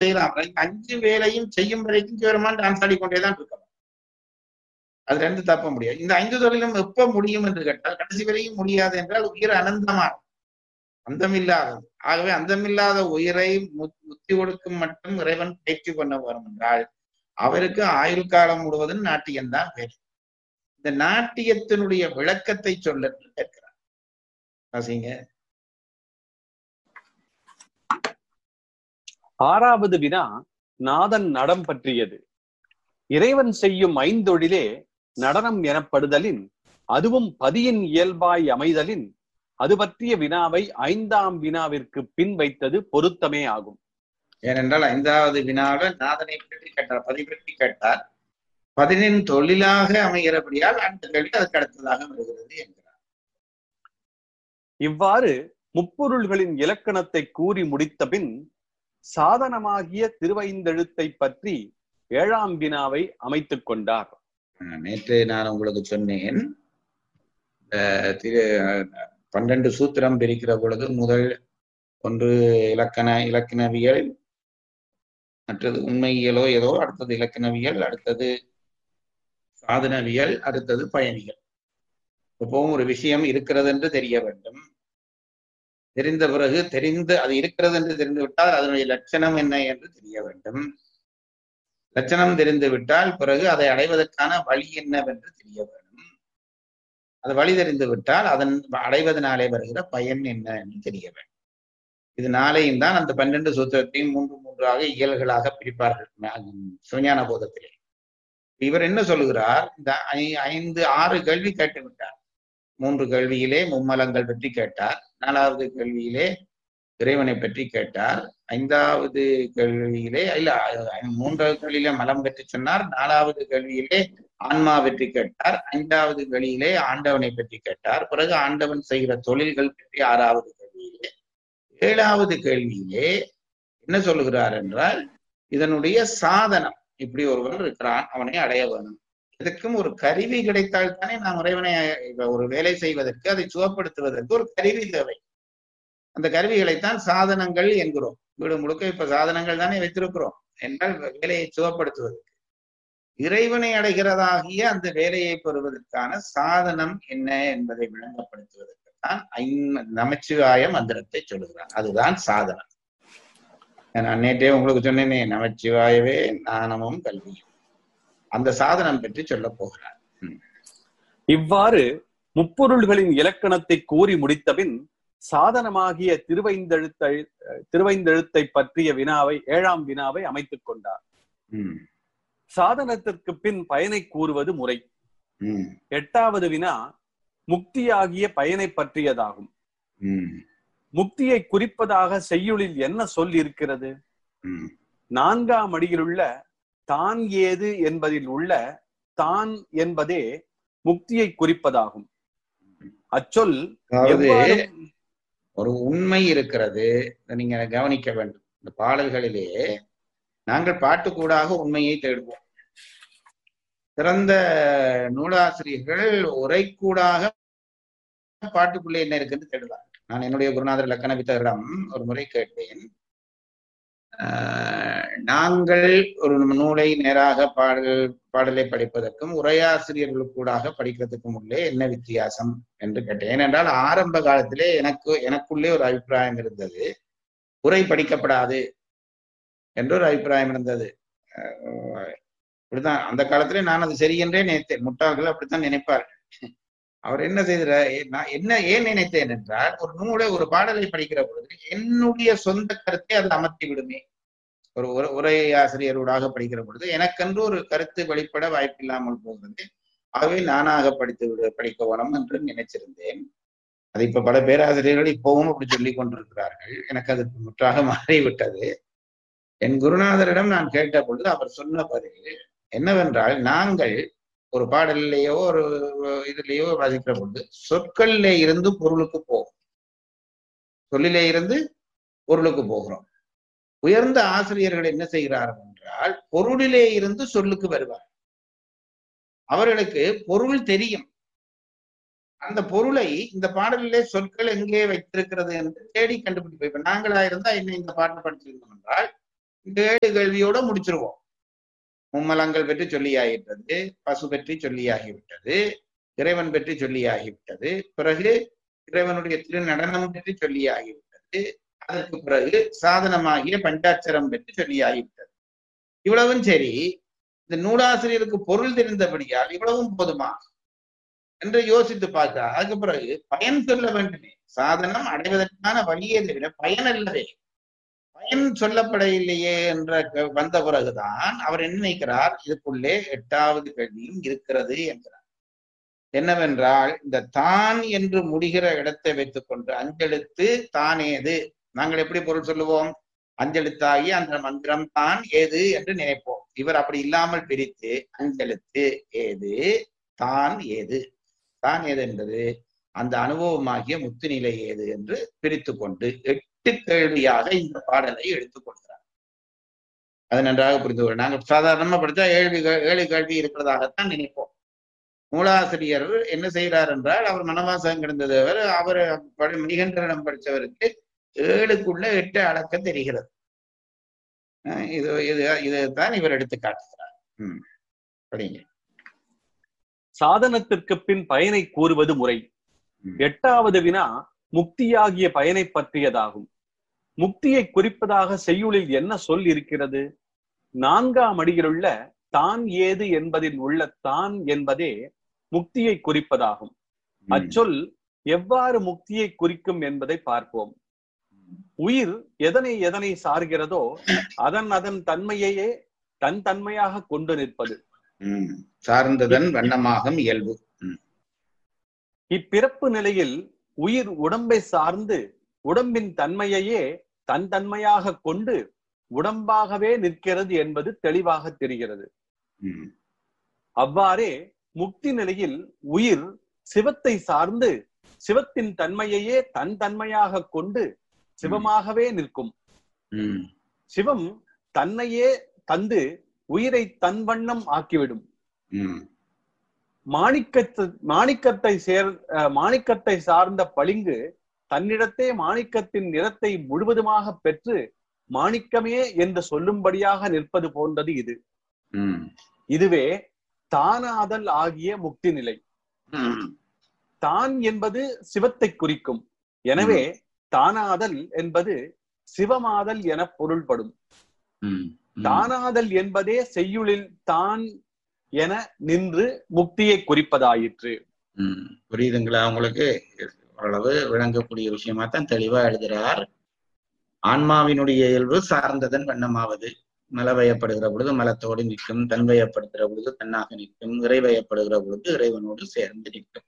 செய்யலாம் இந்த அஞ்சு வேலையும் செய்யும் வரைக்கும் சிவருமான் டான்ஸ் ஆடிக்கொண்டே தான் இருக்கலாம் அது ரெண்டு தப்ப முடியாது இந்த ஐந்து தொழிலும் எப்ப முடியும் என்று கேட்டால் கடைசி வரையும் முடியாது என்றால் உயிர் அனந்தமான அந்தமில்லாதது ஆகவே அந்தமில்லாத உயிரை மு- முத்தி கொடுக்கும் மட்டும் இறைவன் பயிற்சி பண்ண வரும் என்றால் அவருக்கு ஆயுள் காலம் முழுவதும் நாட்டியம் தான் வேறு இந்த நாட்டியத்தினுடைய விளக்கத்தை சொல்ல என்று கேட்கிறார் வாசிங்க ஆறாவது வினா நாதன் நடம் பற்றியது இறைவன் செய்யும் ஐந்தொழிலே நடனம் எனப்படுதலின் அதுவும் பதியின் இயல்பாய் அமைதலின் அது பற்றிய வினாவை ஐந்தாம் வினாவிற்கு பின் வைத்தது பொருத்தமே ஆகும் ஏனென்றால் ஐந்தாவது வினாவில் நாதனை பற்றி கேட்டார் பதி பற்றி கேட்டார் பதினின் தொழிலாக அமைகிறபடியால் அந்த கேள்வி அதுக்கு அடுத்ததாக வருகிறது என்கிறார் இவ்வாறு முப்பொருள்களின் இலக்கணத்தை கூறி முடித்த பின் சாதனமாகிய திருவைந்தெழுத்தை பற்றி ஏழாம் வினாவை அமைத்துக் கொண்டார் அஹ் நேற்று நான் உங்களுக்கு சொன்னேன் அஹ் திரு பன்னெண்டு சூத்திரம் பிரிக்கிற பொழுது முதல் ஒன்று இலக்கண இலக்கணவியல் மற்றது உண்மையியலோ ஏதோ அடுத்தது இலக்கணவியல் அடுத்தது சாதனவியல் அடுத்தது பயணிகள் எப்பவும் ஒரு விஷயம் இருக்கிறது என்று தெரிய வேண்டும் தெரிந்த பிறகு தெரிந்து அது இருக்கிறது என்று தெரிந்து விட்டால் அதனுடைய லட்சணம் என்ன என்று தெரிய வேண்டும் லட்சணம் தெரிந்து விட்டால் பிறகு அதை அடைவதற்கான வழி என்னவென்று தெரிய வேண்டும் அது வழி தெரிந்து விட்டால் அதன் அடைவதனாலே வருகிற பயன் என்ன என்று தெரிய வேண்டும் இது நாளையும் தான் அந்த பன்னெண்டு சூத்திரத்தையும் மூன்று மூன்றாக இயல்களாக பிரிப்பார்கள் ம- சிவஞான போதத்திலே இவர் என்ன சொல்லுகிறார் இந்த ஐ- ஐந்து ஆறு கேள்வி கேட்டு விட்டார் மூன்று கேள்வியிலே மும்மலங்கள் பற்றி கேட்டார் நாலாவது கேள்வியிலே இறைவனை பற்றி கேட்டார் ஐந்தாவது கேள்வியிலே இல்ல ஐ- மூன்றாவது கேள்வியிலே மலம் பற்றி சொன்னார் நாலாவது கேள்வியிலே ஆன்மா பற்றி கேட்டார் ஐந்தாவது கேள்வியிலே ஆண்டவனை பற்றி கேட்டார் பிறகு ஆண்டவன் செய்கிற தொழில்கள் பற்றி ஆறாவது கேள்வியிலே ஏழாவது கேள்வியிலே என்ன சொல்லுகிறார் என்றால் இதனுடைய சாதனம் இப்படி ஒருவன் இருக்கிறான் அவனை அடைய வேணும் இதற்கும் ஒரு கருவி கிடைத்தால் தானே நாம் இறைவனை இப்ப ஒரு வேலை செய்வதற்கு அதை சுகப்படுத்துவதற்கு ஒரு கருவி தேவை அந்த கருவிகளைத்தான் சாதனங்கள் என்கிறோம் வீடு முழுக்க இப்ப சாதனங்கள் தானே வைத்திருக்கிறோம் என்றால் வேலையை சுகப்படுத்துவதற்கு இறைவனை அடைகிறதாகிய அந்த வேலையை பெறுவதற்கான சாதனம் என்ன என்பதை விளங்கப்படுத்துவதற்கு தான் ஐம்- நமச்சிவாய மந்திரத்தை சொல்லுகிறார் அதுதான் சாதனம் நான் நேற்றே உங்களுக்கு சொன்னேனே நமச்சிவாயவே ஞானமும் கல்வியும் அந்த சாதனம் பற்றி சொல்ல போகிறார் இவ்வாறு முப்பொருள்களின் இலக்கணத்தை கூறி முடித்தபின் சாதனமாகிய திருவைந்தெழுத்தை திருவைந்தெழுத்தை பற்றிய வினாவை ஏழாம் வினாவை அமைத்துக் கொண்டார் ம், சாதனத்திற்கு பின் பயனை கூறுவது முறை ம், எட்டாவது வினா முக்தியாகிய பயனை பற்றியதாகும் ம், முக்தியை குறிப்பதாக செய்யுளில் என்ன சொல் இருக்கிறது ம். நான்காம் அடியிலுள்ள தான் ஏது என்பதில் உள்ள தான் என்பதே முக்தியை குறிப்பதாகும் அச்சொல் அதாவது எவ்வாறு ஒரு உண்மை இருக்கிறது இதை நீங்க கவனிக்க வேண்டும் இந்த பாடல்களிலே நாங்கள் பாட்டுக்கூடாக உண்மையை தேடுவோம் சிறந்த நூலாசிரியர்கள் உரைக்கூடாக பாட்டுக்குள்ளே என்ன இருக்குன்னு தேடுவார் நான் என்னுடைய குருநாதர் லக்கண வித்தகரிடம் ஒரு முறை கேட்டேன் ஆஹ், நாங்கள் ஒரு நூலை நேராக பாடல் பாடலை படிப்பதற்கும் உரையாசிரியர்களுக்கூடாக படிக்கிறதுக்கும் உள்ளே என்ன வித்தியாசம் என்று கேட்டேன் ஏனென்றால் ஆரம்ப காலத்திலே எனக்கு எனக்குள்ளே ஒரு அபிப்பிராயம் இருந்தது உரை படிக்கப்படாது என்ற ஒரு அபிப்பிராயம் இருந்தது அஹ் அப்படித்தான் அந்த காலத்திலே நான் அது சரி என்றே நினைத்தேன் முட்டாள்கள் அப்படித்தான் நினைப்பார்கள் அவர் என்ன செய்தார் நான் என்ன ஏன் நினைத்தேன் என்றால் ஒரு நூலை ஒரு பாடலை படிக்கிற பொழுது என்னுடைய சொந்த கருத்தை அது அமர்த்தி விடுமே ஒரு உர- உரை ஆசிரியரோடாக படிக்கிற பொழுது எனக்கென்று ஒரு கருத்து வெளிப்பட வாய்ப்பில்லாமல் போகிறது ஆகவே நானாக படித்து விட படிக்க வேணும் என்று நினைச்சிருந்தேன் அது இப்ப பல பேராசிரியர்கள் இப்பவும் அப்படி சொல்லிக் கொண்டிருக்கிறார்கள் எனக்கு அது முற்றாக மாறிவிட்டது என் குருநாதரிடம் நான் கேட்ட பொழுது அவர் சொன்ன பதில் என்னவென்றால் நாங்கள் ஒரு பாடலிலேயோ ஒரு இதுலேயோ வாசிக்கிற பொழுது சொற்களிலே இருந்து பொருளுக்கு போகும் சொல்லிலே இருந்து பொருளுக்கு போகிறோம் உயர்ந்த ஆசிரியர்கள் என்ன செய்கிறார்கள் என்றால் பொருளிலே இருந்து சொல்லுக்கு வருவார் அவர்களுக்கு பொருள் தெரியும் அந்த பொருளை இந்த பாடலிலே சொற்கள் எங்கே வைத்திருக்கிறது என்று தேடி கண்டுபிடிப்போம் இப்ப நாங்களா இருந்தா என்ன இந்த பாட்டு படிச்சிருந்தோம் என்றால் ஏழு கேள்வியோட முடிச்சிருவோம் மும்மலங்கள் பற்றி சொல்லியாகிவிட்டது பசு பற்றி சொல்லியாகிவிட்டது இறைவன் பற்றி சொல்லியாகிவிட்டது பிறகு இறைவனுடைய திருநடனம் பற்றி சொல்லியாகிவிட்டது அதற்கு பிறகு சாதனமாகிய பஞ்சாட்சரம் பற்றி சொல்லியாகிவிட்டது இவ்வளவும் சரி இந்த நூலாசிரியருக்கு பொருள் தெரிந்தபடியால் இவ்வளவும் போதுமா என்று யோசித்து பார்த்தா அதுக்கு பிறகு பயன் சொல்ல வேண்டுமே சாதனம் அடைவதற்கான வழியே தவிர பயன் அல்லவே பயன் சொல்லப்படவில்லையே என்ற க- வந்த பிறகுதான் அவர் என்ன நினைக்கிறார் இதுக்குள்ளே எட்டாவது கேள்வியும் இருக்கிறது என்கிறார் என்னவென்றால் இந்த தான் என்று முடிகிற இடத்தை வைத்துக்கொண்டு அஞ்செழுத்து தான் ஏது நாங்கள் எப்படி பொருள் சொல்லுவோம் அஞ்செழுத்தாகி அந்த மந்திரம் தான் ஏது என்று நினைப்போம் இவர் அப்படி இல்லாமல் பிரித்து அஞ்செழுத்து ஏது தான் ஏது தான் ஏது என்பது அந்த அனுபவமாகிய முத்து நிலை ஏது என்று பிரித்து கொண்டு எட்டு கேள்வியாக இந்த பாடலை எடுத்துக் கொள்கிறார் அது நன்றாக புரிந்து கொள்ள நாங்கள் சாதாரணமா படித்தா ஏழு கே- ஏழு கேள்வி இருக்கிறதாகத்தான் நினைப்போம் நூலாசிரியர் என்ன செய்கிறார் என்றால் அவர் மனவாசகம் கிடந்தவர் அவர் படி- மணிகண்டனிடம் படித்தவருக்கு ஏழுக்குள்ள எட்டு அளக்க தெரிகிறது அஹ் இது இது இதுதான் இவர் எடுத்து காட்டுகிறார் ம் படிங்க சாதனத்திற்கு பின் பயனை கூறுவது முறை ம். எட்டாவது வினா முக்தியாகிய பயனை பற்றியதாகும் முக்தியை குறிப்பதாக செய்யுளில் என்ன சொல் இருக்கிறது நான்காம் அடியிலுள்ள தான் ஏது என்பதில் உள்ள தான் என்பதே முக்தியை குறிப்பதாகும் ம். அச்சொல் எவ்வாறு முக்தியை குறிக்கும் என்பதை பார்ப்போம் உயிர் எதனை எதனை சார்கிறதோ அதன் அதன் தன்மையையே தன் தன்மையாக கொண்டு நிற்பது ம். சார்ந்ததன் வண்ணமாகும் இயல்பு இப்பிறப்பு நிலையில் உயிர் உடம்பை சார்ந்து உடம்பின் தன்மையையே தன் தன்மையாக கொண்டு உடம்பாகவே நிற்கிறது என்பது தெளிவாக தெரிகிறது ம். அவ்வாறே முக்தி நிலையில் உயிர் சிவத்தை சார்ந்து சிவத்தின் தன்மையையே தன் தன்மையாக கொண்டு சிவமாகவே நிற்கும் ம். சிவம் தன்னையே தந்து உயிரை தன் வண்ணம் ஆக்கிவிடும் ம். மாணிக்கத்தை மாணிக்கத்தை சேர் அஹ், மாணிக்கத்தை சார்ந்த பளிங்கு தன்னிடத்தே மாணிக்கத்தின் நிறத்தை முழுவதுமாக பெற்று மாணிக்கமே என்று சொல்லும்படியாக நிற்பது போன்றது இது ம். இதுவே தானாதல் ஆகிய முக்தி நிலை ம். தான் என்பது சிவத்தை குறிக்கும் எனவே தானாதல் என்பது சிவமாதல் என பொருள்படும் ம். தானாதல் என்பதே செய்யுளில் தான் என நின்று முக்தியை குறிப்பதாயிற்று ம். புரியுதுங்களா உங்களுக்கு ஓரளவு விளங்கக்கூடிய விஷயமா தான் தெளிவா எழுதுறார் ஆன்மாவினுடைய இயல்பு சார்ந்ததன் வண்ணமாவது மலவயப்படுகிற பொழுது மலத்தோடு நிற்கும் தன்வயப்படுத்துகிற பொழுது தன்னாக நிற்கும் இறைவயப்படுகிற பொழுது இறைவனோடு சேர்ந்து நிற்கும்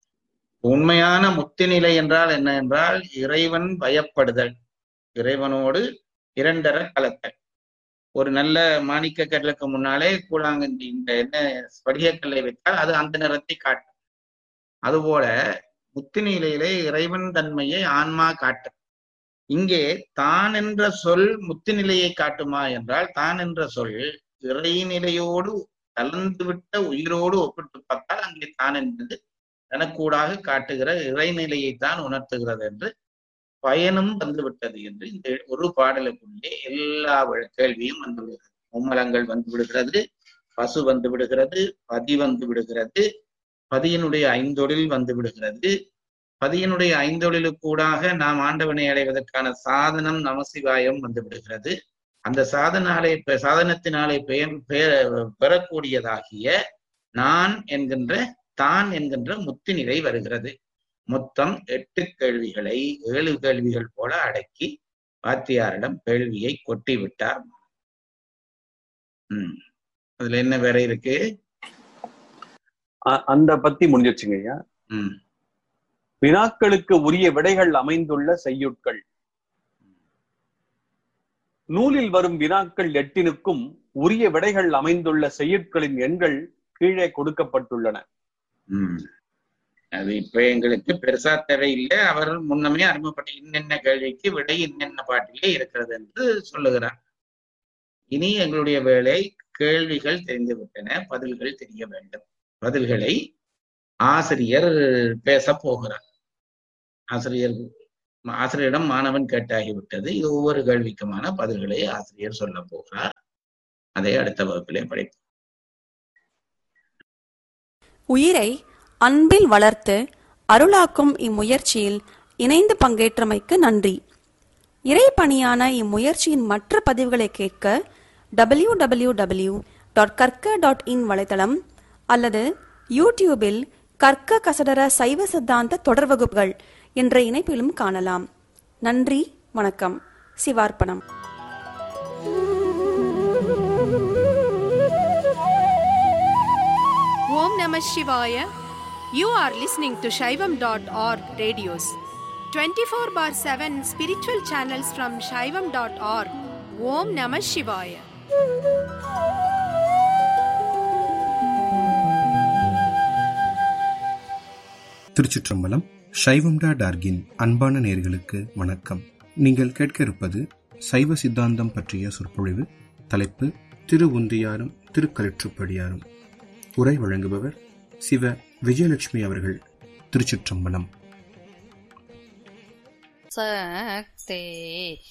உண்மையான முக்தி நிலை என்றால் என்ன என்றால் இறைவன் வயப்படுதல் இறைவனோடு இரண்டர கலத்தல் ஒரு நல்ல மாணிக்க கல்லுக்கு முன்னாலே கூழாங்கஞ்சி இந்த என்ன ஸ்படிகக்கல்லை வைத்தால் அது அந்த நிறத்தை காட்டும் அதுபோல முத்தி நிலையிலே இறைவன் தன்மையை ஆன்மா காட்டும் இங்கே தான் என்ற சொல் முத்தி நிலையை காட்டுமா என்றால் தான் என்ற சொல் இறைநிலையோடு கலந்துவிட்ட உயிரோடு ஒப்பிட்டு பார்த்தால் அங்கே தான் என்பது தனக்கூடாக காட்டுகிற இறைநிலையை தான் உணர்த்துகிறது என்று பயனும் வந்துவிட்டது என்று இந்த ஒரு பாடலுக்குள்ளே எல்லா வழ- கேள்வியும் வந்து விடுகிறது மும்மலங்கள் வந்து விடுகிறது பசு வந்து விடுகிறது பதி வந்து விடுகிறது பதியினுடைய ஐந்தொழில் வந்து விடுகிறது பதியினுடைய ஐந்தொழிலுக்கூடாக நாம் ஆண்டவனை அடைவதற்கான சாதனம் நமசிவாயம் வந்து விடுகிறது அந்த சாதனாலே பெ- சாதனத்தினாலே பெயர் பெ- பெறக்கூடியதாகிய நான் என்கின்ற தான் என்கின்ற முத்தி நிலை வருகிறது மொத்தம் எட்டு கேள்விகளை ஏழு கேள்விகள் போல அடக்கி வாத்தியாரிடம் கேள்வியை கொட்டி விட்டார் உம் அதுல என்ன வேற இருக்கு அ- அந்த பத்தி முடிஞ்சிருச்சுங்க ஐயா உம் வினாக்களுக்கு உரிய விடைகள் அமைந்துள்ள செய்யுட்கள் நூலில் வரும் வினாக்கள் எட்டினுக்கும் உரிய விடைகள் அமைந்துள்ள செய்யுட்களின் எண்கள் கீழே கொடுக்கப்பட்டுள்ளன உம் அது இப்ப எங்களுக்கு பெருசா தேவையில்லை அவர் முன்னமே அறிமுகப்பட்ட இன்னென்ன கேள்விக்கு விடை இன்னென்ன பாட்டிலே இருக்கிறது என்று சொல்லுகிறார் இனி எங்களுடைய வேலை கேள்விகள் தெரிந்து விட்டன பதில்கள் தெரிய வேண்டும் பதில்களை ஆசிரியர் பேச போகிறார் ஆசிரியர் ஆசிரியரிடம் மாணவன் கேட்டாகிவிட்டது இது ஒவ்வொரு கேள்விக்குமான பதில்களை ஆசிரியர் சொல்ல போகிறார் அதை அடுத்த வகுப்பிலே படிப்போம் உயிரை அன்பில் வளர்த்து அருளாக்கும் இம்முயற்சியில் இணைந்து பங்கேற்றமைக்கு நன்றி இறைப்பணியான இம்முயற்சியின் மற்ற பதிவுகளை கேட்க W W W dot Karka dot in வலைத்தளம் அல்லது யூடியூபில் கற்க கசடர சைவ சித்தாந்த தொடர் வகுப்புகள் என்ற இணைப்பிலும் காணலாம் நன்றி வணக்கம் சிவார்ப்பணம் Om Namah Shivaya. You are listening to Shaivam.org radios. 24 bar 7 spiritual channels from Shaivam.org. Om Namah Shivaya. திருச்சிற்றம்பலம் சைவம்டா டார்கின் அன்பான நேர்களுக்கு வணக்கம் நீங்கள் கேட்க இருப்பது சைவ சித்தாந்தம் பற்றிய சொற்பொழிவு தலைப்பு திரு உந்தியாரும் திருக்கலிற்றுப்படியாரும் உரை வழங்குபவர் சிவ விஜயலட்சுமி அவர்கள் திருச்சிற்றம்பலம் சக்தே